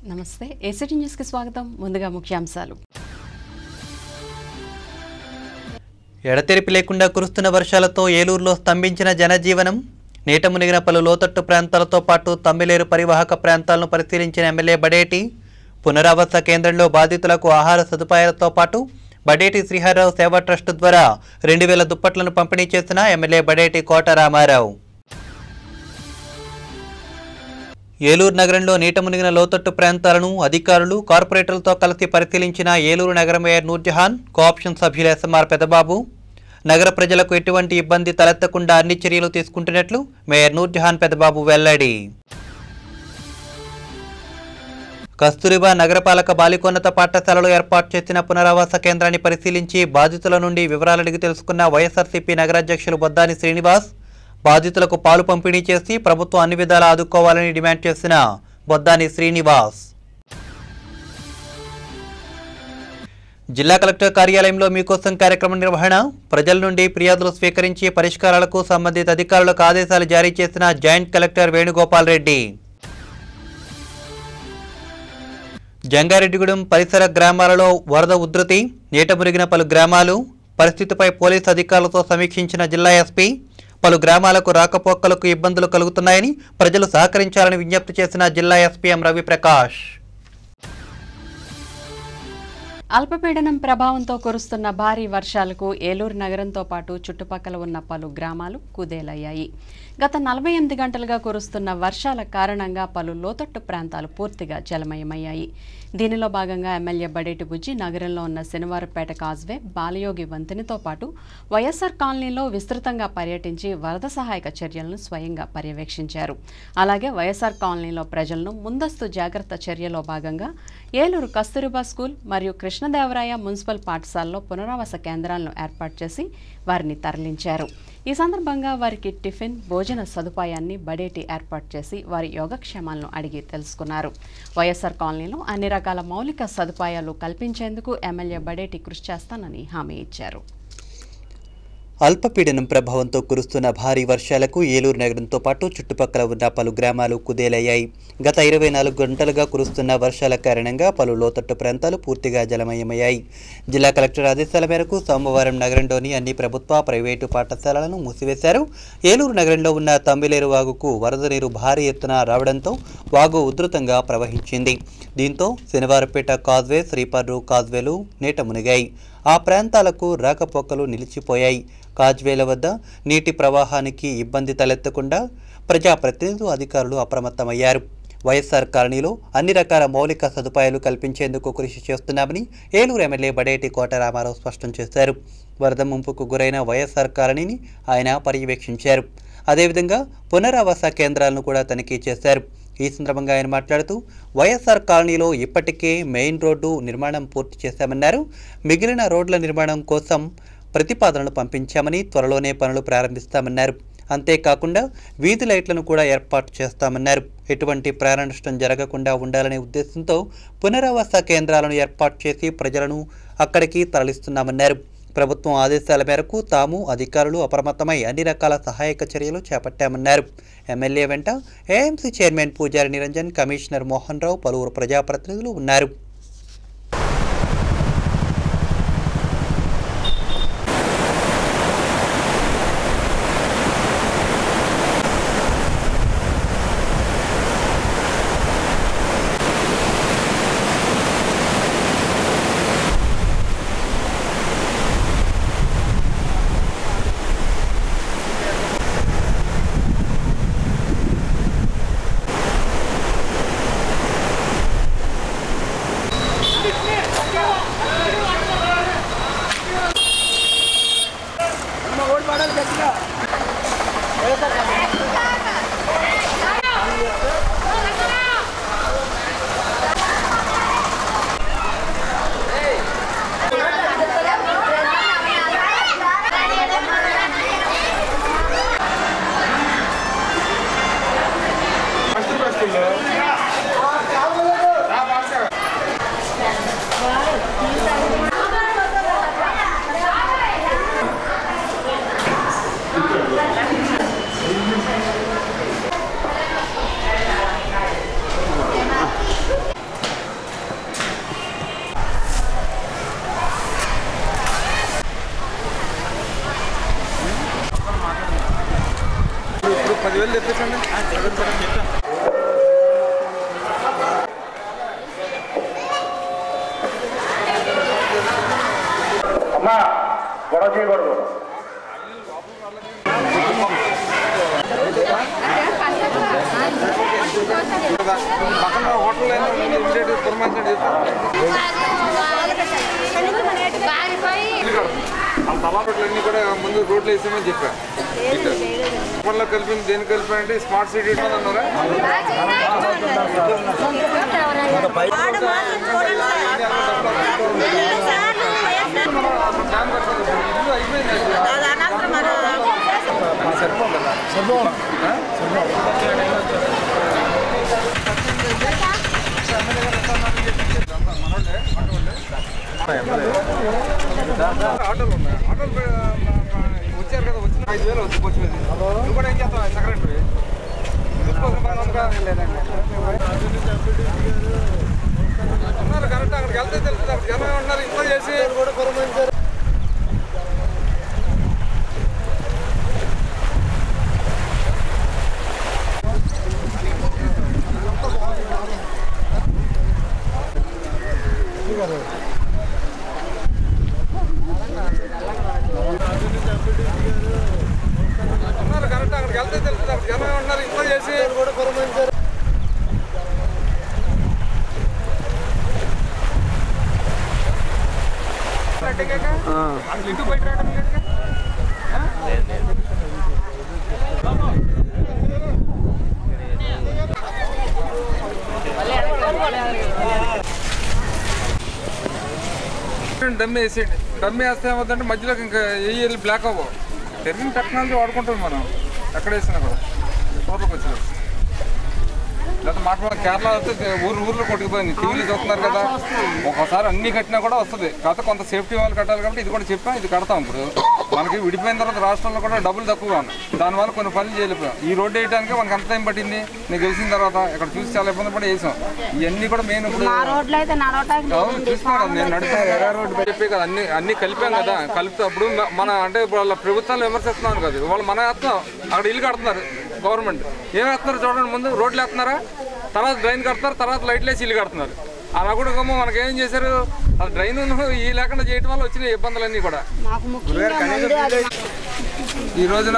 నమస్తే ఏసీటీ న్యూస్కి స్వాగతం ముందుగా ముఖ్యాంశాలు ఎడతెరిపి లేకుండా కురుస్తున్న వర్షాలతో ఏలూరులో స్తంభించిన జనజీవనం నీట మునిగిన పలు లోతట్టు ప్రాంతాలతో పాటు తమ్మిలేరు పరివాహక ప్రాంతాలను పరిశీలించిన ఎమ్మెల్యే బడేటి పునరావాస కేంద్రంలో బాధితులకు ఆహార సదుపాయాలతో పాటు బడేటి శ్రీహర్రావు సేవా ట్రస్ట్ ద్వారా రెండు వేల దుప్పట్లను పంపిణీ చేసిన ఎమ్మెల్యే బడేటి కోట రామారావు ఏలూరు నగరంలో నీట మునిగిన లోతట్టు ప్రాంతాలను అధికారులు కార్పొరేటర్లతో కలిసి పరిశీలించిన ఏలూరు నగర మేయర్ నూర్జహాన్ కోఆప్షన్ సభ్యులు ఎస్ఎంఆర్ పెదబాబు నగర ప్రజలకు ఎటువంటి ఇబ్బంది తలెత్తకుండా అన్ని చర్యలు తీసుకుంటున్నట్లు మేయర్ నూర్జహాన్ పెదబాబు వెల్లడి కస్తూరిబా నగరపాలక బాలికోన్నత పాఠశాలలో ఏర్పాటు చేసిన పునరావాస కేంద్రాన్ని పరిశీలించి బాధితుల నుండి వివరాలు అడిగి తెలుసుకున్న వైఎస్ఆర్సీపీ నగరాధ్యక్షులు బొద్దాని శ్రీనివాస్ బాధితులకు పాలు పంపిణీ చేసి ప్రభుత్వం అన్ని విధాలా ఆదుకోవాలని డిమాండ్ చేసిన బొద్దాని శ్రీనివాస్ జిల్లా కలెక్టర్ కార్యాలయంలో మీకోసం కార్యక్రమం నిర్వహణ ప్రజల నుండి ఫిర్యాదులు స్వీకరించి పరిష్కారాలకు సంబంధిత అధికారులకు ఆదేశాలు జారీ చేసిన జాయింట్ కలెక్టర్ వేణుగోపాల్ రెడ్డి జంగారెడ్డిగూడెం పరిసర గ్రామాలలో వరద ఉధృతి నీట మురిగిన పలు గ్రామాలు పరిస్థితిపై పోలీసు అధికారులతో సమీక్షించిన జిల్లా ఎస్పీ పలు గ్రామాలకు రాకపోకలకు ఇబ్బందులు కలుగుతున్నాయని ప్రజలు సహకరించాలని విజ్ఞప్తి చేసిన జిల్లా ఎస్పీ ఎం రవిప్రకాష్ అల్పపీడనం ప్రభావంతో కురుస్తున్న భారీ వర్షాలకు ఏలూరు నగరంతో పాటు చుట్టుపక్కల ఉన్న పలు గ్రామాలు కుదేలయ్యాయి గత నలభై ఎనిమిది గంటలుగా కురుస్తున్న వర్షాల కారణంగా పలు లోతట్టు ప్రాంతాలు పూర్తిగా జలమయమయ్యాయి దీనిలో భాగంగా ఎమ్మెల్యే బడేటి బుజ్జి నగరంలో ఉన్న శనివారపేట కాజ్వే బాలయోగి వంతెనతో పాటు వైఎస్ఆర్ కాలనీలో విస్తృతంగా పర్యటించి వరద సహాయక చర్యలను స్వయంగా పర్యవేక్షించారు అలాగే వైఎస్ఆర్ కాలనీలో ప్రజలను ముందస్తు జాగ్రత్త చర్యలో భాగంగా ఏలూరు కస్తూరిబా స్కూల్ మరియు కృష్ణదేవరాయ మున్సిపల్ పాఠశాలలో పునరావాస కేంద్రాలను ఏర్పాటు చేసి వారిని తరలించారు ఈ సందర్భంగా వారికి టిఫిన్ భోజన సదుపాయాన్ని బడేటి ఏర్పాటు చేసి వారి యోగక్షేమాలను అడిగి తెలుసుకున్నారు వైఎస్ఆర్ కాలనీలో అన్ని రకాల మౌలిక సదుపాయాలు కల్పించేందుకు ఎమ్మెల్యే బడేటి కృషి చేస్తానని హామీ ఇచ్చారు అల్పపీడనం ప్రభావంతో కురుస్తున్న భారీ వర్షాలకు ఏలూరు నగరంతో పాటు చుట్టుపక్కల ఉన్న పలు గ్రామాలు కుదేలయ్యాయి గత ఇరవై నాలుగు గంటలుగా కురుస్తున్న వర్షాల కారణంగా పలు లోతట్టు ప్రాంతాలు పూర్తిగా జలమయమయ్యాయి జిల్లా కలెక్టర్ ఆదేశాల మేరకు సోమవారం నగరంలోని అన్ని ప్రభుత్వ ప్రైవేటు పాఠశాలలను మూసివేశారు ఏలూరు నగరంలో ఉన్న తమ్మిలేరు వాగుకు వరద నీరు భారీ ఎత్తున రావడంతో వాగు ఉధృతంగా ప్రవహించింది దీంతో శనివారపేట కాజ్వే శ్రీపర్రు కాజ్వేలు నీట మునిగాయి ఆ ప్రాంతాలకు రాకపోకలు నిలిచిపోయాయి కాజ్వేల వద్ద నీటి ప్రవాహానికి ఇబ్బంది తలెత్తకుండా ప్రజాప్రతినిధులు అధికారులు అప్రమత్తమయ్యారు వైఎస్ఆర్ కాలనీలో అన్ని రకాల మౌలిక సదుపాయాలు కల్పించేందుకు కృషి చేస్తున్నామని ఏలూరు ఎమ్మెల్యే బడేటి కోట రామారావు స్పష్టం చేశారు వరద ముంపుకు గురైన వైఎస్ఆర్ కాలనీని ఆయన పర్యవేక్షించారు అదేవిధంగా పునరావాస కేంద్రాలను కూడా తనిఖీ చేశారు ఈ సందర్భంగా ఆయన మాట్లాడుతూ వైఎస్ఆర్ కాలనీలో ఇప్పటికే మెయిన్ రోడ్డు నిర్మాణం పూర్తి చేశామన్నారు మిగిలిన రోడ్ల నిర్మాణం కోసం ప్రతిపాదనలు పంపించామని త్వరలోనే పనులు ప్రారంభిస్తామన్నారు అంతేకాకుండా వీధి లైట్లను కూడా ఏర్పాటు చేస్తామన్నారు ఎటువంటి ప్రాణ నష్టం జరగకుండా ఉండాలనే ఉద్దేశంతో పునరావాస కేంద్రాలను ఏర్పాటు చేసి ప్రజలను అక్కడికి తరలిస్తున్నామన్నారు ప్రభుత్వం ఆదేశాల మేరకు తాము అధికారులు అప్రమత్తమై అన్ని రకాల సహాయక చర్యలు చేపట్టామన్నారు ఎమ్మెల్యే వెంట AMC chairman Pujari Niranjan commissioner Mohan రావు పలువురు ప్రజాప్రతినిధులు ఉన్నారు గొడవ చేయకూడదు పక్కన హోటల్ ఇమీడియట్ పురమాయించండి ఆ తలా రోడ్లన్నీ కూడా ముందు రోడ్లు వేసామని చెప్పా లో కలిపింది దేని కలిపారంటే స్మార్ట్ సిటీ అన్నారా ప్లాన్ కట్టాలి. ఇల్లు అయిపోయింది సరిపోతుందా ఆటోలు ఉన్నాయి ఆటోలు పే- మా- మా- వచ్చారు కదా వచ్చిన ఐదు వేలు వచ్చి వచ్చేది నువ్వు కూడా ఏం చేస్తావు సెక్రటరీ చూసుకోవాల్సిన పని ఉంది కదా? ఉన్నారు కరెక్ట్ అక్కడికి వెళ్తే తెలుస్తుంది అక్కడ జనం ఉన్నారు ఇంత చేసి ఉన్నారు కరెక్ట్ అక్కడికి వెళ్తే తెలుస్తుంది అక్కడ జనం ఉన్నారు ఇంత చేసి అసలు ఇంటికి బయట రావడం లేదుగా? డమ్మి వేసేయండి డమ్మి వేస్తే ఏమవుతుందంటే మధ్యలోకి ఇంకా ఏ వెళ్ళి బ్లాక్ అవ్వవు పెరిగిన టెక్నాలజీ వాడుకుంటాం మనం ఎక్కడ వేసినా కూడా టోర్లోకి వచ్చిన లేకపోతే మాట మాట కేరళ వస్తే ఊరు ఊర్లో కొట్టుకుపోయింది టీవీలో చూస్తున్నారు కదా ఒక్కోసారి అన్ని కట్టినా కూడా వస్తుంది కాకపోతే కొంత సేఫ్టీ వాళ్ళు కట్టాలి కాబట్టి ఇది కూడా చెప్పాం ఇది కడతాం ఇప్పుడు మనకి విడిపోయిన తర్వాత రాష్ట్రంలో కూడా డబ్బులు తక్కువగా ఉన్నాయి దానివల్ల కొన్ని పనులు చేయలేకపోయాం ఈ రోడ్డు వేయడానికి మనకి ఎంత టైం పట్టింది నీకు గెలిచిన తర్వాత ఇక్కడ చూసి చాలా ఇబ్బంది పడి వేసాం ఇవన్నీ కూడా మెయిన్ ఇప్పుడు ఆ రోడ్లు అయితే నడవటానికి అవును చూస్తున్నా కదా నేను నడుస్తాను ఎర్ర రోడ్డు చెప్పి కదా అన్ని అన్ని కలిపాం కదా కలిపితే అప్పుడు మ- మన అంటే ఇప్పుడు వాళ్ళ ప్రభుత్వాన్ని విమర్శిస్తున్నాను కదా వాళ్ళు మన వేస్తున్నాం అక్కడ ఇల్లు కడుతున్నారు గవర్నమెంట్ ఏం వేస్తున్నారు చూడండి ముందు రోడ్లు వేస్తున్నారా తర్వాత డ్రైన్ కడుతున్నారు తర్వాత లైట్లు వేసి ఇల్లు కడుతున్నారు అలా కూడా గమ్మ మనకి ఏం చేశారు ఆ డ్రైన్ ఈ లేకుండా చేయడం వల్ల వచ్చిన ఇబ్బందులన్నీ కూడా మాకు ముఖ్యంగా ముందు అది ఈ రోజున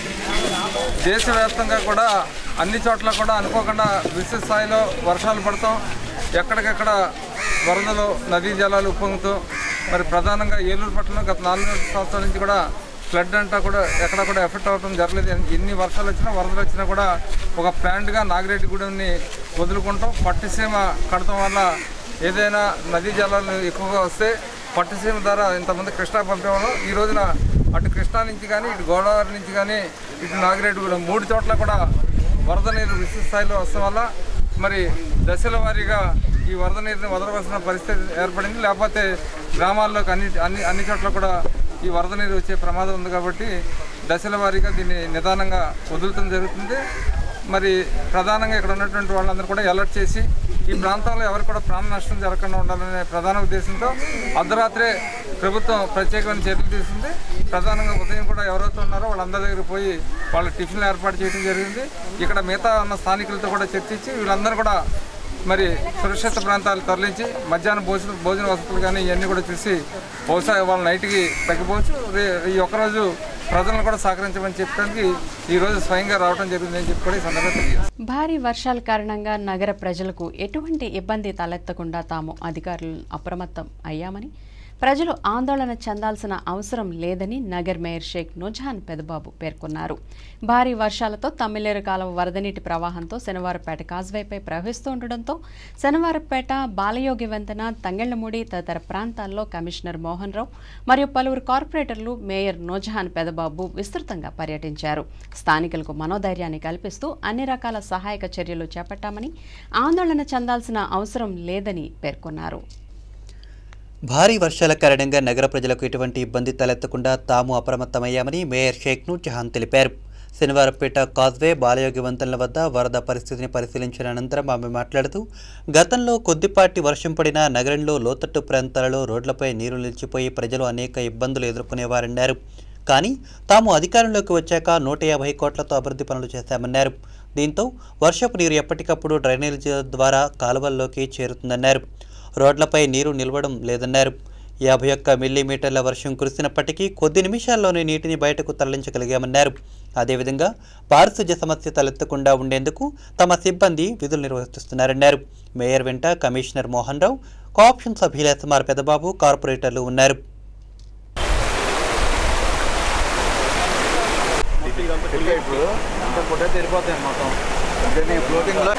దేశవ్యాప్తంగా కూడా అన్ని చోట్ల కూడా అనుకోకుండా విస్తృత స్థాయిలో వర్షాలు పడతాం ఎక్కడికెక్కడ వరదలు నదీ జలాలు ఉప్పొంగుతూ మరి ప్రధానంగా ఏలూరు పట్టణంలో గత నాలుగు సంవత్సరాల నుంచి కూడా ఫ్లడ్ అంతా కూడా ఎక్కడ కూడా ఎఫెక్ట్ అవ్వడం జరగలేదు ఎన్ని వర్షాలు వచ్చినా వరదలు వచ్చినా కూడా ఒక ప్లాంట్గా నాగిరెడ్డిగూడెంని వదులుకుంటాం పట్టిసీమ కడటం వల్ల ఏదైనా నదీ జలాలు ఎక్కువగా వస్తే పట్టిసీమ ద్వారా ఇంతమంది కృష్ణా పంపేవాళ్ళం ఈ రోజున అటు కృష్ణా నుంచి కానీ ఇటు గోదావరి నుంచి కానీ ఇటు నాగిరెడ్డిగూడెం మూడు చోట్ల కూడా వరద నీరు విస్తృత స్థాయిలో వస్తడం వల్ల మరి దశల వారీగా ఈ వరద నీరుని వదలవలసిన పరిస్థితి ఏర్పడింది లేకపోతే గ్రామాల్లోకి అన్ని అన్ని అన్ని చోట్ల కూడా ఈ వరద నీరు వచ్చే ప్రమాదం ఉంది కాబట్టి దశల వారీగా దీన్ని నిదానంగా వదులుతడం జరుగుతుంది మరి ప్రధానంగా ఇక్కడ ఉన్నటువంటి వాళ్ళందరూ కూడా అలర్ట్ చేసి ఈ ప్రాంతంలో ఎవరు కూడా ప్రాణ నష్టం జరగకుండా ఉండాలనే ప్రధాన ఉద్దేశంతో అర్ధరాత్రే ప్రభుత్వం ప్రత్యేకమైన చర్యలు తీసుకుంది ప్రధానంగా ఉదయం కూడా ఎవరైతే ఉన్నారో వాళ్ళందరి దగ్గర పోయి వాళ్ళ టిఫిన్లు ఏర్పాటు చేయడం జరిగింది ఇక్కడ మిగతా ఉన్న స్థానికులతో కూడా చర్చించి వీళ్ళందరూ కూడా మరి సురక్షిత ప్రాంతాలు తరలించి మధ్యాహ్నం భోజన భోజన వసతులు కానీ ఇవన్నీ కూడా చూసి బహుశా వాళ్ళ నైట్కి తగ్గిపోవచ్చు రే- ఈ ఒక్కరోజు ప్రజలను కూడా సహకరించమని చెప్పడానికి ఈరోజు స్వయంగా రావడం జరిగిందని చెప్పి కూడా ఈ సందర్భంగా తెలియజేస్తాను భారీ వర్షాల కారణంగా నగర ప్రజలకు ఎటువంటి ఇబ్బంది తలెత్తకుండా తాము అధికారులు అప్రమత్తం అయ్యామని ప్రజలు ఆందోళన చెందాల్సిన అవసరం లేదని నగర్ మేయర్ షేక్ నుజాన్ పెదబాబు పేర్కొన్నారు భారీ వర్షాలతో తమ్మిలేరు కాలువ వరద నీటి ప్రవాహంతో శనివారపేట కాజ్వేపై ప్రవహిస్తూ ఉండడంతో శనివారపేట బాలయోగి వంతెన తంగెళ్లమూడి తదితర ప్రాంతాల్లో కమిషనర్ మోహన్ రావు మరియు పలువురు కార్పొరేటర్లు మేయర్ నోజహాన్ పెదబాబు విస్తృతంగా పర్యటించారు స్థానికులకు మనోధైర్యాన్ని కల్పిస్తూ అన్ని రకాల సహాయక చర్యలు చేపట్టామని ఆందోళన చెందాల్సిన అవసరం లేదని పేర్కొన్నారు భారీ వర్షాల కారణంగా నగర ప్రజలకు ఎటువంటి ఇబ్బంది తలెత్తకుండా తాము అప్రమత్తమయ్యామని మేయర్ షేక్ నూర్ జహాన్ తెలిపారు శనివారపేట కాజ్వే బాలయోగి వంతెనల వద్ద వరద పరిస్థితిని పరిశీలించిన అనంతరం ఆమె మాట్లాడుతూ గతంలో కొద్దిపాటి వర్షం పడినా నగరంలో లోతట్టు ప్రాంతాలలో రోడ్లపై నీరు నిలిచిపోయి ప్రజలు అనేక ఇబ్బందులు ఎదుర్కొనేవారన్నారు కానీ తాము అధికారంలోకి వచ్చాక నూట యాభై కోట్లతో అభివృద్ధి పనులు చేశామన్నారు దీంతో వర్షపు నీరు ఎప్పటికప్పుడు డ్రైనేజీల ద్వారా కాలువల్లోకి చేరుతుందన్నారు రోడ్లపై నీరు నిలవడం లేదన్నారు యాభై ఒక్క మిల్లీమీటర్ల వర్షం కురిసినప్పటికీ కొద్ది నిమిషాల్లోనే నీటిని బయటకు తరలించగలిగామన్నారు అదేవిధంగా పారిశుధ్య సమస్య తలెత్తకుండా ఉండేందుకు తమ సిబ్బంది విధులు నిర్వర్తిస్తున్నారన్నారు మేయర్ వెంట కమిషనర్ మోహన్ రావు కోఆప్షన్ సభ్యులు ఎస్ఎంఆర్ పెదబాబు కార్పొరేటర్లు ఉన్నారు ఇప్పుడు అంత ఫోటో తెరిపోతాయి మొత్తం అంటే నేను ఫ్లోటింగ్లో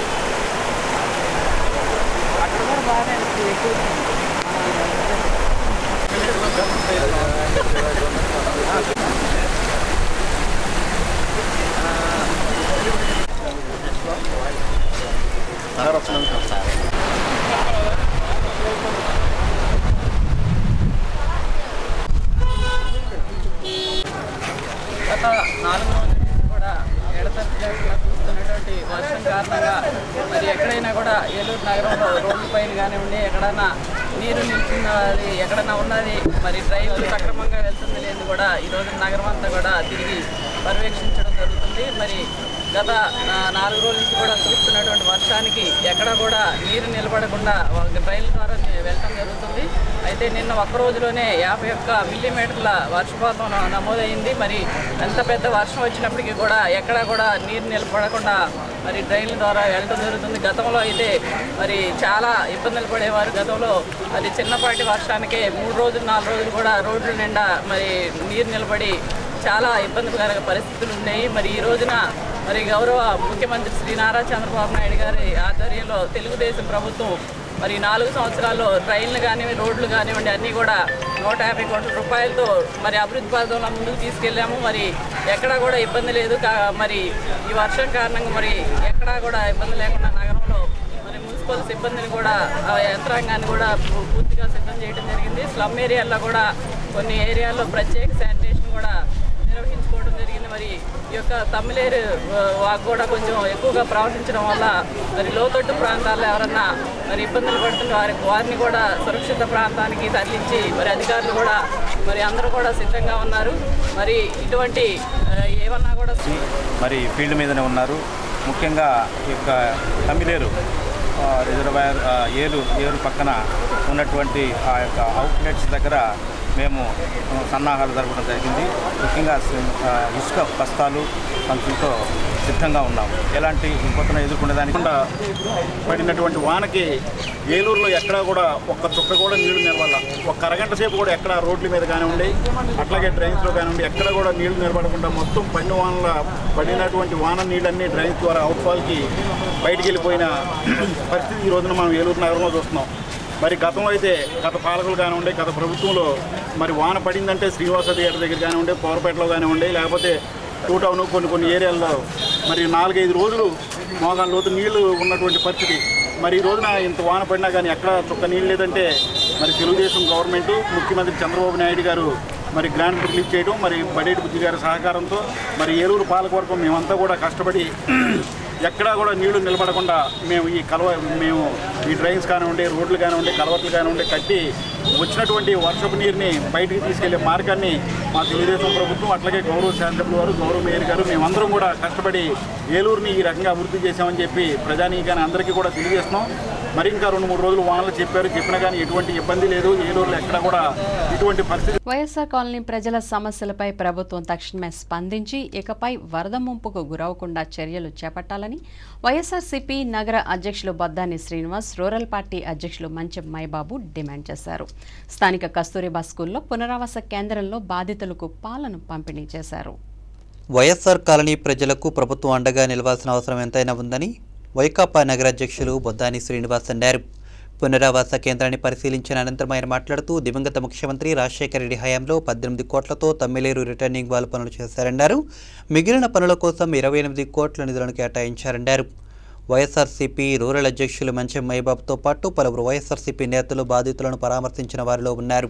గత నాలుగు రోజుల నుంచి కూడా ఎడతెరిపి లేకుండా కురుస్తున్నటువంటి వర్షం కారణంగా మరి ఎక్కడైనా కూడా ఏలూరు నగరంలో రోడ్ల పైన కానివ్వండి ఎక్కడైనా నీరు నిల్చున్నది ఎక్కడైనా ఉన్నది మరి డ్రైన్లు సక్రమంగా వెళ్తుంది లేదు కూడా ఈరోజు నగరం అంతా కూడా తిరిగి పర్యవేక్షించడం జరుగుతుంది మరి గత ఆ, నాలుగు రోజుల నుంచి కూడా కురుస్తున్నటువంటి వర్షానికి ఎక్కడ కూడా నీరు నిలబడకుండా ఒక డ్రైన్ల ద్వారా వెళ్ళటం జరుగుతుంది అయితే నిన్న ఒక్క రోజులోనే యాభై ఒక్క మిల్లీమీటర్ల వర్షపాతం న- నమోదైంది మరి ఎంత పెద్ద వర్షం వచ్చినప్పటికీ కూడా ఎక్కడ కూడా నీరు నిలబడకుండా మరి డ్రైన్ల ద్వారా వెళ్ళడం జరుగుతుంది గతంలో అయితే మరి చాలా ఇబ్బందులు పడేవారు గతంలో అది చిన్నపాటి వర్షానికే మూడు రోజులు నాలుగు రోజులు కూడా రోడ్ల నిండా మరి నీరు నిలబడి చాలా ఇబ్బందికర పరిస్థితులు ఉన్నాయి మరి ఈ రోజున మరి గౌరవ ముఖ్యమంత్రి శ్రీ నారా చంద్రబాబు నాయుడు గారి ఆధ్వర్యంలో తెలుగుదేశం ప్రభుత్వం మరి నాలుగు సంవత్సరాల్లో ట్రైన్లు కానివ్వండి రోడ్లు కానివ్వండి అన్నీ కూడా నూట యాభై కోట్ల రూపాయలతో మరి అభివృద్ధి పథంలో ముందుకు తీసుకెళ్ళాము మరి ఎక్కడా కూడా ఇబ్బంది లేదు కా- మరి ఈ వర్షం కారణంగా మరి ఎక్కడా కూడా ఇబ్బంది లేకుండా నగరంలో మరి మున్సిపల్ సిబ్బందిని కూడా ఆ యంత్రాంగాన్ని కూడా పూ- పూర్తిగా సిద్ధం చేయడం జరిగింది స్లమ్ ఏరియాల్లో కూడా కొన్ని ఏరియాల్లో ప్రత్యేక శానిటేషన్ కూడా నిర్వహించుకోవడం జరిగింది మరి ఈ యొక్క తమిళేరు ఆ, వాగు కూడా కొంచెం ఎక్కువగా ప్రవహించడం వల్ల మరి లోతట్టు ప్రాంతాల్లో ఎవరన్నా మరి ఇబ్బందులు పడుతున్న వారి వారిని కూడా సురక్షిత ప్రాంతానికి తరలించి మరి అధికారులు కూడా మరి అందరూ కూడా సిద్ధంగా ఉన్నారు మరి ఇటువంటి ఆ, ఏమన్నా కూడా మరి ఫీల్డ్ మీదనే ఉన్నారు ముఖ్యంగా ఈ యొక్క తమిళేరు ఆ, రిజర్వాయర్ ఆ, ఏలు ఏరు పక్కన ఉన్నటువంటి ఆ యొక్క అవుట్లెట్స్ దగ్గర మేము ఆ, సన్నాహాలు జరపడం జరిగింది ముఖ్యంగా సి- ఆ, ఇసుక బస్తాలు సంచులతో సిద్ధంగా ఉన్నాము ఎలాంటి విపత్తును ఎదుర్కొనేదానికి కాకుండా పడినటువంటి వానకి ఏలూరులో ఎక్కడా కూడా ఒక్క చుక్క కూడా నీళ్లు నిలవాల ఒక్క అరగంట సేపు కూడా ఎక్కడ రోడ్ల మీద కానివ్వండి అట్లాగే డ్రైన్స్లో కానివ్వండి ఎక్కడ కూడా నీళ్లు నిలబడకుండా మొత్తం పడిన వానల పడినటువంటి వాన నీళ్ళన్నీ డ్రైన్స్ ద్వారా అవుట్ఫాల్కి బయటికి వెళ్ళిపోయిన పరిస్థితి ఈ రోజున మనం ఏలూరు నగరంలో చూస్తున్నాం మరి గతంలో అయితే గత పాలకులు కానివ్వండి గత ప్రభుత్వంలో మరి వాన పడిందంటే శ్రీనివాస థియేటర్ దగ్గర కానివ్వండి పవర్పేటలో కానివ్వండి లేకపోతే టూ టౌన్ కొన్ని కొన్ని ఏరియాల్లో మరి నాలుగైదు రోజులు మోగాన్ లోతు నీళ్లు ఉన్నటువంటి పరిస్థితి మరి ఈ రోజున ఇంత వాన పడినా కానీ ఎక్కడ చుక్క నీళ్ళు లేదంటే మరి తెలుగుదేశం గవర్నమెంట్ ముఖ్యమంత్రి చంద్రబాబు నాయుడు గారు మరి గ్రాంట్ రిలీజ్ చేయడం మరి బడేటి బుద్ధి గారి సహకారంతో మరి ఏలూరు పాలకవర్గం మేమంతా కూడా కష్టపడి ఎక్కడా కూడా నీళ్లు నిలబడకుండా మేము ఈ కలవ మేము ఈ డ్రైన్స్ కానివ్వండి రోడ్లు కానివ్వండి కలవట్లు కానివ్వండి కట్టి వచ్చినటువంటి వర్షపు నీరుని బయటికి తీసుకెళ్లే మార్గాన్ని మా తెలుగుదేశం ప్రభుత్వం అట్లాగే గౌరవ శాసనసభ్యులు వారు గౌరవ మేయర్ గారు మేమందరం కూడా కష్టపడి ఏలూరుని ఈ రకంగా అభివృద్ధి చేశామని చెప్పి ప్రజానీకాన్ని అందరికీ కూడా తెలియజేస్తున్నాం మరి ఇంకా రెండు మూడు రోజులు వానలు చెప్పారు చెప్పినా కానీ ఎటువంటి ఇబ్బంది లేదు ఏలూరులో ఎక్కడ కూడా ఇటువంటి పరిస్థితి వైఎస్ఆర్ కాలనీ ప్రజల సమస్యలపై ప్రభుత్వం తక్షణమే స్పందించి ఇకపై వరద ముంపుకు గురవకుండా చర్యలు చేపట్టాలని వైఎస్ఆర్సీపీ నగర అధ్యక్షులు బొద్దాని శ్రీనివాస్ రూరల్ పార్టీ అధ్యక్షులు మంచెం మైబాబు డిమాండ్ చేశారు స్థానిక కస్తూరిబా స్కూల్లో పునరావాస కేంద్రంలో బాధితులకు పాలను పంపిణీ చేశారు వైఎస్ఆర్ కాలనీ ప్రజలకు ప్రభుత్వం అండగా నిలవాల్సిన అవసరం ఎంతైనా ఉందని వైకాపా నగర అధ్యక్షులు బొద్దాని శ్రీనివాస్ అన్నారు పునరావాస కేంద్రాన్ని పరిశీలించిన అనంతరం ఆయన మాట్లాడుతూ దివంగత ముఖ్యమంత్రి రాజశేఖర రెడ్డి హయాంలో పద్దెనిమిది కోట్లతో తమ్మిలేరు రిటర్నింగ్ వాల్ పనులు చేశారన్నారు మిగిలిన పనుల కోసం ఇరవై ఎనిమిది కోట్ల నిధులను కేటాయించారన్నారు వైఎస్ఆర్సీపీ రూరల్ అధ్యక్షులు మంచెం మైబాబుతో పాటు పలువురు వైఎస్ఆర్సీపీ నేతలు బాధితులను పరామర్శించిన వారిలో ఉన్నారు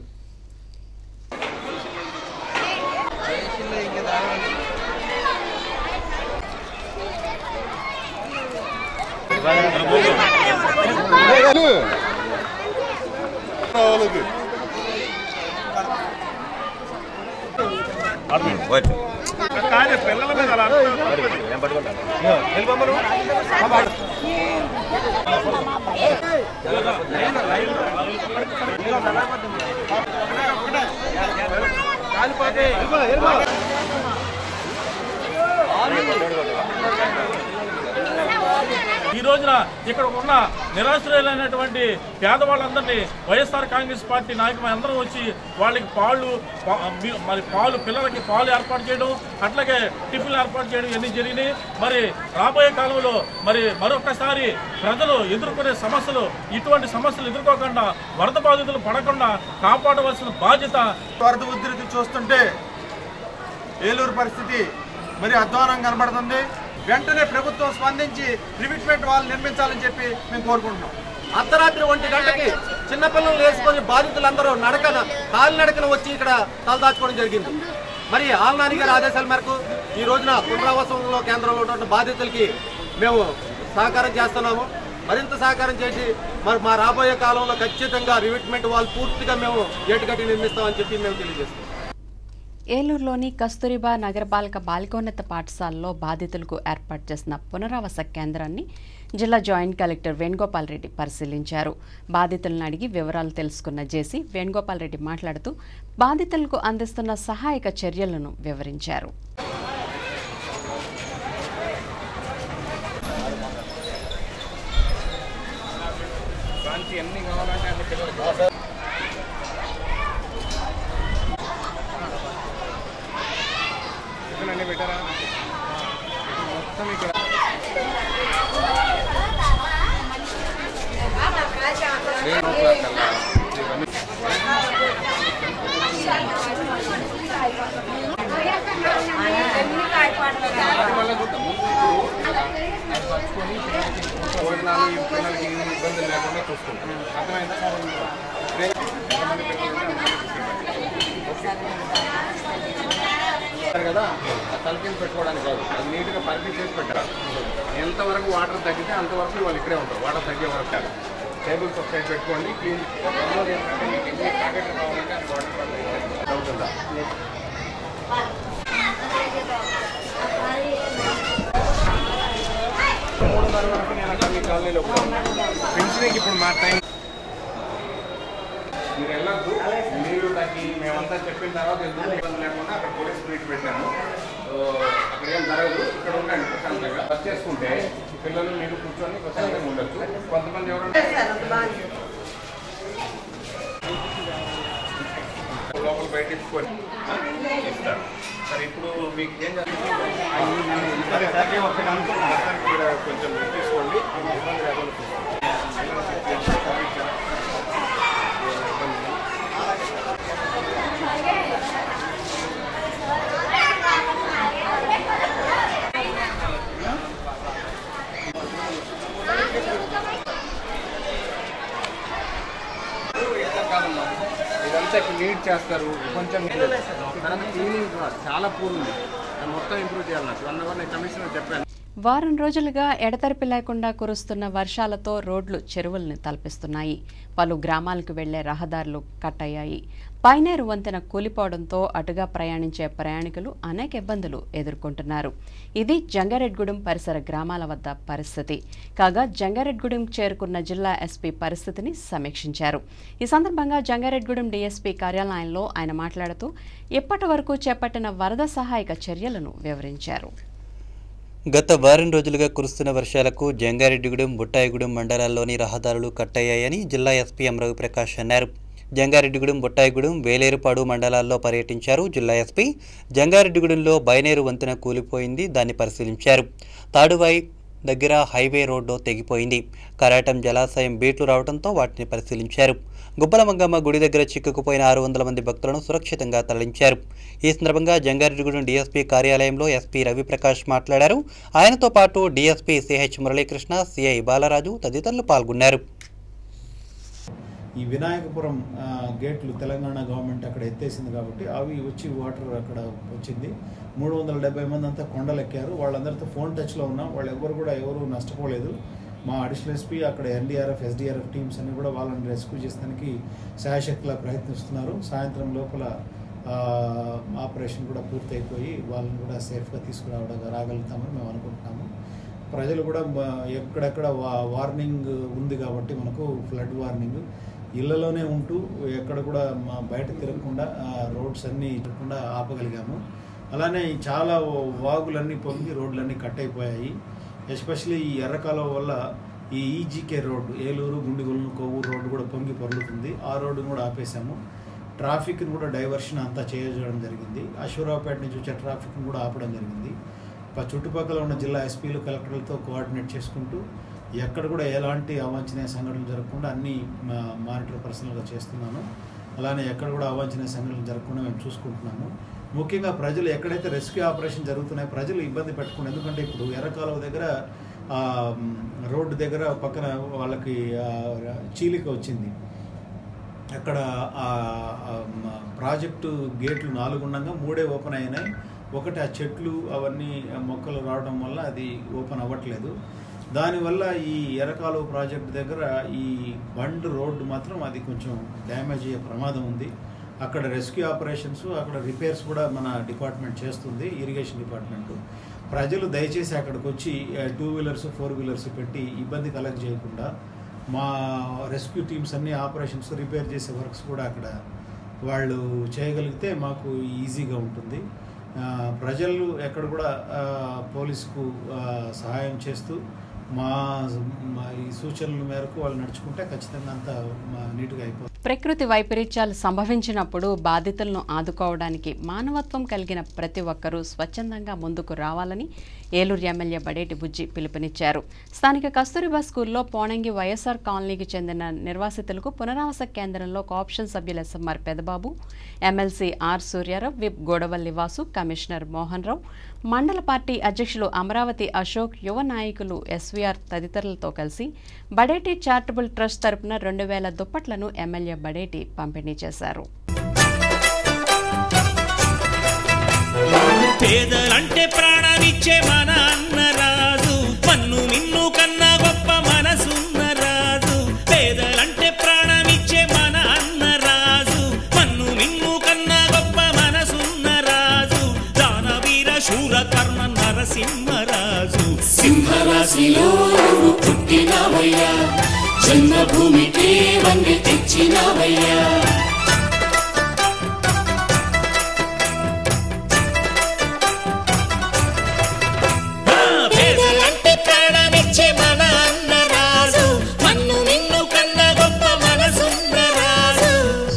ఈ రోజున ఇక్కడ ఉన్న నిరాశ్రయులైనటువంటి పేదవాళ్ళందరినీ వైఎస్ఆర్ కాంగ్రెస్ పార్టీ నాయకులు అందరూ వచ్చి వాళ్ళకి పాలు పా- మీ- మరి పాలు పిల్లలకి పాలు ఏర్పాటు చేయడం అట్లాగే టిఫిన్లు ఏర్పాటు చేయడం ఇవన్నీ జరిగినాయి మరి రాబోయే కాలంలో మరి మరొకసారి ప్రజలు ఎదుర్కొనే సమస్యలు ఇటువంటి సమస్యలు ఎదుర్కోకుండా వరద బాధితులు పడకుండా కాపాడవలసిన బాధ్యత వరద ఉధృతి చూస్తుంటే ఏలూరు పరిస్థితి మరి అధ్వానం కనబడుతుంది వెంటనే ప్రభుత్వం స్పందించి రివిట్మెంట్ వాళ్ళు నిర్మించాలని చెప్పి మేము కోరుకుంటున్నాం అర్ధరాత్రి ఒంటి గంటకి చిన్నపిల్లలు వేసుకొని బాధితులందరూ నడకన కాలినడకన వచ్చి ఇక్కడ తలదాచుకోవడం జరిగింది మరి ఆల్నాని గారి ఆదేశాల మేరకు ఈ రోజున పునరావాసంలో కేంద్రంలో ఉన్నటువంటి బాధితులకి మేము సహకారం చేస్తున్నాము మరింత సహకారం చేసి మరి మా రాబోయే కాలంలో ఖచ్చితంగా రివిట్మెంట్ వాళ్ళు పూర్తిగా మేము ఏటుకట్టి నిర్మిస్తామని చెప్పి మేము తెలియజేస్తాం ఏలూరులోని కస్తూరిబా నగరపాలక బాలికోన్నత పాఠశాలలో బాధితులకు ఏర్పాటు చేసిన పునరావాస కేంద్రాన్ని జిల్లా జాయింట్ కలెక్టర్ వేణుగోపాల్ రెడ్డి పరిశీలించారు బాధితులను అడిగి వివరాలు తెలుసుకున్న జేసీ వేణుగోపాల్ రెడ్డి మాట్లాడుతూ బాధితులకు అందిస్తున్న సహాయక చర్యలను వివరించారు కదా ఆ తలకింద పెట్టుకోవడానికి కాదు అది నీట్గా పరిధి చేసి పెట్టారు ఎంతవరకు వాటర్ తగ్గితే అంతవరకు వాళ్ళు ఇక్కడే ఉంటారు వాటర్ తగ్గే వరకు టేబుల్స్ ఒక సైడ్ పెట్టుకోండి క్లీన్ ఏంటంటే మీకు ఎన్ని ప్యాకెట్లు కావాలంటే అది వాటర్ పడుతుంది అవుతుందా మూడున్నర వరకు నేను అక్కడ మీ కాలనీలో కూడా పెన్షన్కి ఇప్పుడు మా టైం మీరు వెళ్ళొద్దు మీరు తగ్గి మేమంతా చెప్పిన తర్వాత ఎందుకు ఇబ్బంది లేకుండా అక్కడ పోలీస్ మీట్ పెట్టాము సో అక్కడ ఏం జరగదు ఇక్కడ ఉండండి ప్రశాంతంగా బస్ చేసుకుంటే పిల్లలు మీరు కూర్చొని ప్రశాంతంగా ఉండొచ్చు కొంతమంది ఎవరంటే లోపల బయట ఇచ్చుకొని ఇస్తారు సరే ఇప్పుడు మీకు ఏం జరుగుతుంది సరే తగ్గే వరకు అనుకుంటున్నాను మీరు కొంచెం తీసుకోండి ఇబ్బంది లేకుండా తీసుకోండి ఇదంతా ఇప్పుడు నీట్ చేస్తారు కొంచెం తర్వాత క్లీనింగ్ కూడా చాలా పూర్ ఉంది దాన్ని మొత్తం ఇంప్రూవ్ చేయాలి నాకు వన్ అవర్ నేను కమిషనర్ చెప్పాను వారం రోజులుగా ఎడతెరిపి లేకుండా కురుస్తున్న వర్షాలతో రోడ్లు చెరువుల్ని తలపిస్తున్నాయి పలు గ్రామాలకు వెళ్లే రహదారులు కట్టయ్యాయి పైనేరు వంతెన కూలిపోవడంతో అటుగా ప్రయాణించే ప్రయాణికులు అనేక ఇబ్బందులు ఎదుర్కొంటున్నారు ఇది జంగారెడ్గూడెం పరిసర గ్రామాల వద్ద పరిస్థితి కాగా జంగారెడ్గూడెం చేరుకున్న జిల్లా ఎస్పీ పరిస్థితిని సమీక్షించారు ఈ సందర్భంగా జంగారెడ్గూడెం డీఎస్పీ కార్యాలయంలో ఆయన మాట్లాడుతూ ఇప్పటి వరకు చేపట్టిన వరద సహాయక చర్యలను వివరించారు గత వారం రోజులుగా కురుస్తున్న వర్షాలకు జంగారెడ్డిగూడెం బుట్టాయిగూడెం మండలాల్లోని రహదారులు కట్టయ్యాయని జిల్లా ఎస్పీ ఎం రవిప్రకాష్ అన్నారు జంగారెడ్డిగూడెం బుట్టాయిగూడెం వేలేరుపాడు మండలాల్లో పర్యటించారు జిల్లా ఎస్పీ జంగారెడ్డిగూడెంలో బైనేరు వంతెన కూలిపోయింది దాన్ని పరిశీలించారు తాడువాయి దగ్గర హైవే రోడ్డు తెగిపోయింది కరాటం జలాశయం బీట్లు రావడంతో వాటిని పరిశీలించారు గుబ్బల మంగమ్మ గుడి దగ్గర చిక్కుకుపోయిన ఆరు వందల మంది భక్తులను సురక్షితంగా తరలించారు ఈ సందర్భంగా జంగారెడ్డిగూడెం డీఎస్పీ కార్యాలయంలో ఎస్పీ రవిప్రకాష్ మాట్లాడారు ఆయనతో పాటు DSP CH Muralikrishna CI Balaraju తదితరులు పాల్గొన్నారు ఈ వినాయకపురం ఆ, గేట్లు తెలంగాణ గవర్నమెంట్ అక్కడ ఎత్తేసింది కాబట్టి అవి వచ్చి వాటర్ అక్కడ వచ్చింది మూడు వందల డెబ్బై మంది అంతా కొండలు ఎక్కారు వాళ్ళందరితో ఫోన్ టచ్లో ఉన్నాం వాళ్ళు ఎవరు కూడా ఎవరు నష్టపోలేదు మా అడిషనల్ ఎస్పీ అక్కడ ఎన్డీఆర్ఎఫ్ ఎస్డీఆర్ఎఫ్ టీమ్స్ అన్ని కూడా వాళ్ళని రెస్క్యూ చేసడానికి శాయశక్తిలా ప్రయత్నిస్తున్నారు సాయంత్రం లోపల ఆ, ఆపరేషన్ కూడా పూర్తయిపోయి వాళ్ళని కూడా సేఫ్గా తీసుకురావడం రాగలుగుతామని మేము అనుకుంటున్నాము ప్రజలు కూడా మ- ఎక్కడెక్కడ వా- వార్నింగ్ ఉంది కాబట్టి మనకు ఫ్లడ్ వార్నింగ్ ఇళ్లలోనే ఉంటూ ఎక్కడ కూడా మా బయట తిరగకుండా ఆ రోడ్స్ అన్నీ తిరగకుండా ఆపగలిగాము అలానే చాలా వాగులన్నీ పొంగి రోడ్లన్నీ కట్ అయిపోయాయి ఎస్పెషలీ ఈ ఎర్రకాలువ వల్ల ఈ ఈజీకే రోడ్డు ఏలూరు గుండిగొలను కొవ్వూరు రోడ్డు కూడా పొంగి పొరులుతుంది ఆ రోడ్డును కూడా ఆపేశాము ట్రాఫిక్ని కూడా డైవర్షన్ అంతా చేయడం జరిగింది అశ్వరావుపేట నుంచి వచ్చే ట్రాఫిక్ని కూడా ఆపడం జరిగింది ప- చుట్టుపక్కల ఉన్న జిల్లా ఎస్పీలు కలెక్టర్లతో కోఆర్డినేట్ చేసుకుంటూ ఎక్కడ కూడా ఎలాంటి అవాంఛనీయ సంఘటనలు జరగకుండా అన్ని మా- మానిటర్ పర్సనల్గా చేస్తున్నాను అలానే ఎక్కడ కూడా అవాంఛనీయ సంఘటనలు జరగకుండా మేము చూసుకుంటున్నాము ముఖ్యంగా ప్రజలు ఎక్కడైతే రెస్క్యూ ఆపరేషన్ జరుగుతున్నాయో ప్రజలు ఇబ్బంది పెట్టుకుని ఎందుకంటే ఇప్పుడు ఎర్రకాలువ దగ్గర ఆ, మ్, రోడ్డు దగ్గర పక్కన వాళ్ళకి ఆ, చీలిక వచ్చింది అక్కడ ఆ ఆ, మ, ప్రాజెక్టు గేట్లు నాలుగు ఉండగా మూడే ఓపెన్ అయినాయి ఒకటి ఆ చెట్లు అవన్నీ ఆ మొక్కలు రావడం వల్ల అది ఓపెన్ అవ్వట్లేదు దానివల్ల ఈ ఎరకాలువ ప్రాజెక్ట్ దగ్గర ఈ బండ్ రోడ్డు మాత్రం అది కొంచెం డ్యామేజ్ అయ్యే ప్రమాదం ఉంది అక్కడ రెస్క్యూ ఆపరేషన్స్ అక్కడ రిపేర్స్ కూడా మన డిపార్ట్మెంట్ చేస్తుంది ఇరిగేషన్ డిపార్ట్మెంట్ ప్రజలు దయచేసి అక్కడికి వచ్చి టూ వీలర్స్ ఫోర్ వీలర్స్ పెట్టి ఇబ్బంది కలెక్ట్ చేయకుండా మా రెస్క్యూ టీమ్స్ అన్ని ఆపరేషన్స్ రిపేర్ చేసే వర్క్స్ కూడా అక్కడ వాళ్ళు చేయగలిగితే మాకు ఈజీగా ఉంటుంది ఆ, ప్రజలు ఎక్కడ కూడా ఆ, పోలీసుకు ఆ, సహాయం చేస్తూ మా మా ఈ సూచనల మేరకు వాళ్ళు నడుచుకుంటే ఖచ్చితంగా అంతా మా నీట్గా అయిపోతుంది ప్రకృతి వైపరీత్యాలు సంభవించినప్పుడు బాధితులను ఆదుకోవడానికి మానవత్వం కలిగిన ప్రతి ఒక్కరూ స్వచ్ఛందంగా ముందుకు రావాలని ఏలూరు ఎమ్మెల్యే బడేటి బుజ్జి పిలుపునిచ్చారు స్థానిక కస్తూరిబా స్కూల్లో పోనంగి వైఎస్ఆర్ కాలనీకి చెందిన నిర్వాసితులకు పునరావాస కేంద్రంలో కోఆప్షన్ సభ్యులు SMR Pedababu MLC R Suryarao whip Godavalli Vasu commissioner Mohan Rao మండల పార్టీ అధ్యక్షులు అమరావతి అశోక్ యువ నాయకులు ఎస్వీఆర్ తదితరులతో కలిసి బడేటి చారిటబుల్ ట్రస్ట్ తరపున రెండు వేల దుప్పట్లను ఎమ్మెల్యే బడేటి పంపిణీ చేశారు పేదలంటే ప్రాణానిచ్చే మన అన్నరాజు మన్ను మిన్ను కన్నా గొప్ప మనసున్న రాజు పేదలంటే ప్రాణమిచ్చే మన అన్నరాజు మన్ను మిన్ను కన్నా గొప్ప మనసున్న రాజు దానవీర శూర కర్ణ నరసింహరాజు సింహరాశిలో నువ్వు పుట్టినావయ్యా జన్మభూమికి వన్నె తెచ్చినావయ్యా పేదలంటే ప్రాణమిచ్చే మన అన్నరాజు మన్ను మిన్ను కన్నా గొప్ప మనసున్న రాజు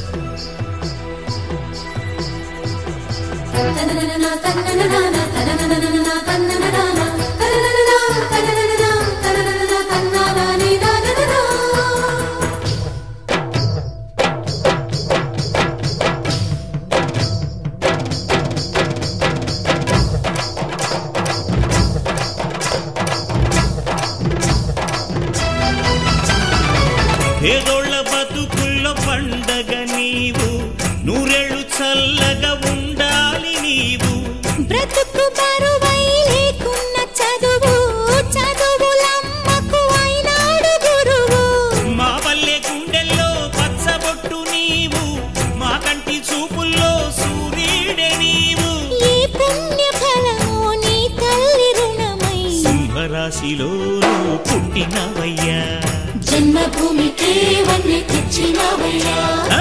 పేదోళ్ళ బతుకుల్లో పండగ నీవు నూరేళ్ళు చల్లగా ఉండాలి నీవు బ్రతుకు బరువై లేకున్న చదువు చదువులమ్మకు అయినాడు గురువు మా పల్లె గుండెల్లో పచ్చబొట్టు నీవు మా కంటి చూపుల్లో సూర్యుడే నీవు ఈ పుణ్య ఫలము నీ తల్లి రుణమై సింహరాశిలో నువ్వు పుట్టినవయ్యా జన్మభూమికి వన్నె తెచ్చినావయ్యా ఆ!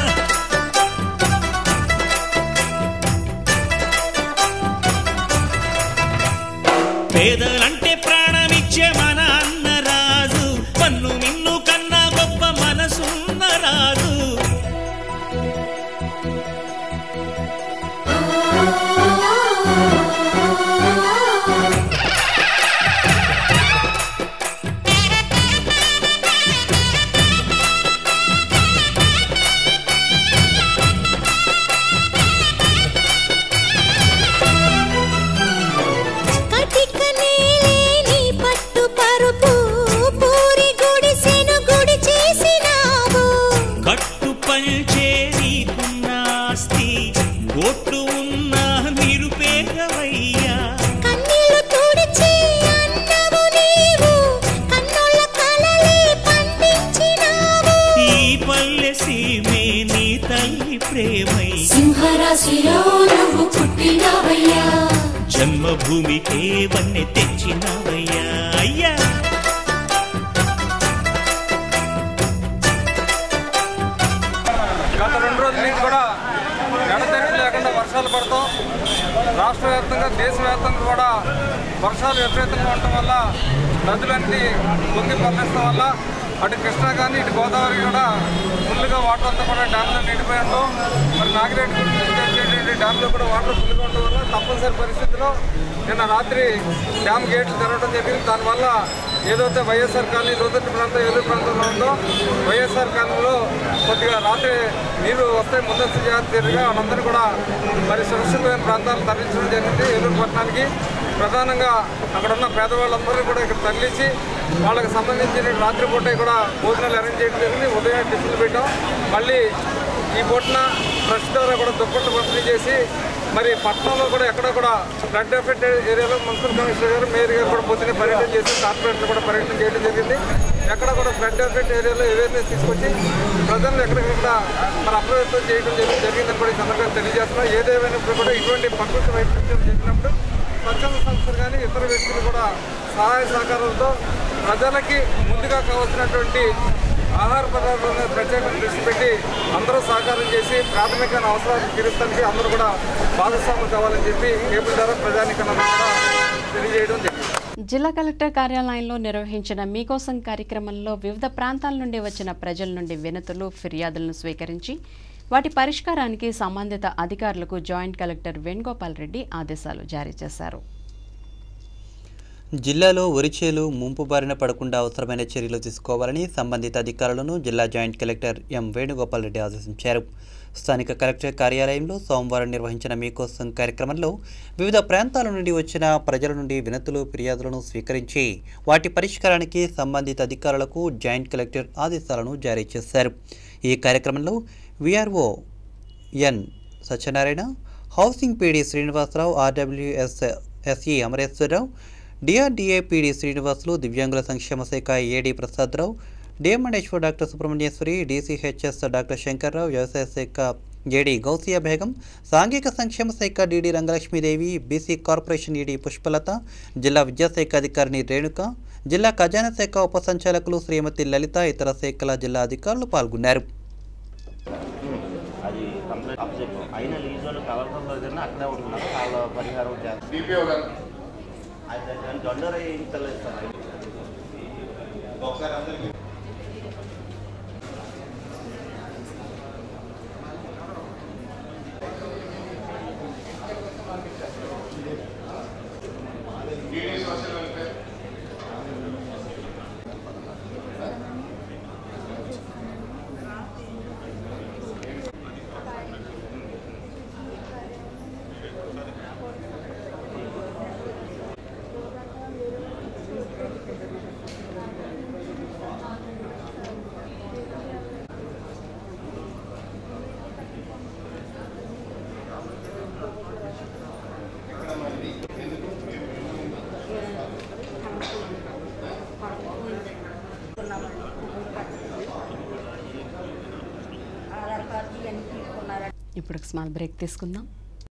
పేదలంటే ప్రాణమిచ్చే మన అన్నరాజు పన్ను మిన్ను కన్నా గొప్ప మనసున్న రాజు కటిక నేలేని పట్టు పరుపు పూరి గుడిసెను గుడి చేసినావు కట్టు పంచే నీకున్న ఆస్తి కోట్లు ఉన్న నిరుపేదవయ్యా కన్నీళ్లు తుడిచి అన్నవు నీవు కన్నుల కలలే పండించినావు ఈ పల్లె సీమే నీ తల్లి ప్రేమై సింహరాశిలో నువ్వు పుట్టినావయ్యా జన్మభూమికే వన్నె తెచ్చినవయ్యా అయ్యా పడతాం రాష్ట్ర వ్యాప్తంగా దేశవ్యాప్తంగా కూడా వర్షాలు విపరీతంగా ఉండటం వల్ల నదులన్నీ పొంగి పొరలిస్తడం వల్ల అటు కృష్ణా కానీ ఇటు గోదావరి కూడా ఫుల్గా వాటర్ అంతా కూడా డ్యామ్లో నిండిపోయి ఉండడం మరి నాగిరెడ్డి వచ్చేటువంటి డ్యామ్లో కూడా వాటర్ ఫుల్గా ఉండడం వల్ల తప్పనిసరి పరిస్థితిలో నిన్న రాత్రి డ్యామ్ గేట్లు తెరవడం జరిగింది దానివల్ల ఏదైతే వైఎస్ఆర్ కాలనీ లోతట్టు ప్రాంతం ఏలూరు ప్రాంతంలో ఉందో వైఎస్ఆర్ కాలనీలో కొద్దిగా రాత్రి నీరు వస్తే ముందస్తు జాగ్రత్తగా వాళ్ళందరూ కూడా మరి సురక్షితమైన ప్రాంతాలు తరలించడం జరిగింది ఏలూరు పట్టణానికి ప్రధానంగా అక్కడ ఉన్న పేదవాళ్ళందరూ కూడా ఇక్కడ తరలించి వాళ్ళకి సంబంధించిన రాత్రిపూట కూడా భోజనాలు అరేంజ్ చేయడం జరిగింది ఉదయం టిఫిన్లు పెట్టాం మళ్ళీ ఈ పూటన ఫ్రెష్ ద్వారా కూడా దుప్పట్లు పంపిణీ చేసి మరి పట్టణంలో కూడా ఎక్కడ కూడా ఫ్లడ్ ఎఫెక్ట్ ఏరియాలో మున్సిపల్ కమిషనర్ గారు మేయర్ గారు కూడా పొద్దున్నే పర్యటన చేసి కార్పొరేట్లు కూడా పర్యటన చేయడం జరిగింది ఎక్కడ కూడా ఫ్లడ్ ఎఫెక్ట్ ఏరియాలో అవేర్నెస్ తీసుకొచ్చి ప్రజలను ఎక్కడికక్కడ మరి అప్రమత్తం చేయడం జరిగి- జరిగిందని కూడా ఈ సందర్భంగా తెలియజేస్తున్నాం ఏదేమైనప్పుడు కూడా ఇటువంటి ప్రకృతి వైపరీత్యం జరిగినప్పుడు స్వచ్ఛంద సంస్థలు కానీ ఇతర వ్యక్తులు కూడా సహాయ సహకారాలతో ప్రజలకి ముందుగా కావాల్సినటువంటి ఆహార పదార్థాల మీద ప్రత్యేకంగా దృష్టి పెట్టి అందరూ సహకారం చేసి ప్రాథమిక అవసరాలు తీరుస్తానికి అందరూ కూడా భాగస్వాములు కావాలని చెప్పి కేబుల్ ద్వారా ప్రజానికన్నా కూడా తెలియజేయడం జరిగింది జిల్లా కలెక్టర్ కార్యాలయంలో నిర్వహించిన మీకోసం కార్యక్రమంలో వివిధ ప్రాంతాల నుండి వచ్చిన ప్రజల నుండి వినతులు ఫిర్యాదులను స్వీకరించి వాటి పరిష్కారానికి సంబంధిత అధికారులకు జాయింట్ కలెక్టర్ వేణుగోపాల్ రెడ్డి ఆదేశాలు జారీ చేశారు జిల్లాలో వరిచేలు ముంపు బారిన పడకుండా అవసరమైన చర్యలు తీసుకోవాలని సంబంధిత అధికారులను జిల్లా joint collector M Venugopal Reddy ఆదేశించారు స్థానిక కలెక్టర్ కార్యాలయంలో సోమవారం నిర్వహించిన మీకోసం కార్యక్రమంలో వివిధ ప్రాంతాల నుండి వచ్చిన ప్రజల నుండి వినతులు ఫిర్యాదులను స్వీకరించి వాటి పరిష్కారానికి సంబంధిత అధికారులకు జాయింట్ కలెక్టర్ ఆదేశాలను జారీ చేశారు ఈ కార్యక్రమంలో VRO N Satyanarayana housing PD Srinivasarao RWS SE Amareswararao DRDA PD Srinivasulu దివ్యాంగుల సంక్షేమ శాఖ AD Prasadarao DMNHO doctor Subrahmanyeswari DCHS doctor Shankarrao వ్యవసాయ శాఖ ఏడీ గౌసియా బేగం సాంఘిక సంక్షేమ శాఖ DD Rangalakshmidevi BC corporation ED Pushpalatha జిల్లా విద్యాశాఖ అధికారిని రేణుక జిల్లా ఖజానా శాఖ ఉప సంచాలకులు శ్రీమతి లలిత ఇతర శాఖల జిల్లా అధికారులు పాల్గొన్నారు అది కంప్లీట్ అప్సెట్ అయిన లీజ్ వాళ్ళు కలవడంలో కన్నా అక్కడే ఉంటున్నారు వాళ్ళ పరిహారం చేస్తారు అయితే దానికి టెండర్ అయ్యించలేదు సార్ ఒకసారి అందరికీ ఇప్పుడు స్మాల్ బ్రేక్ తీసుకుందాం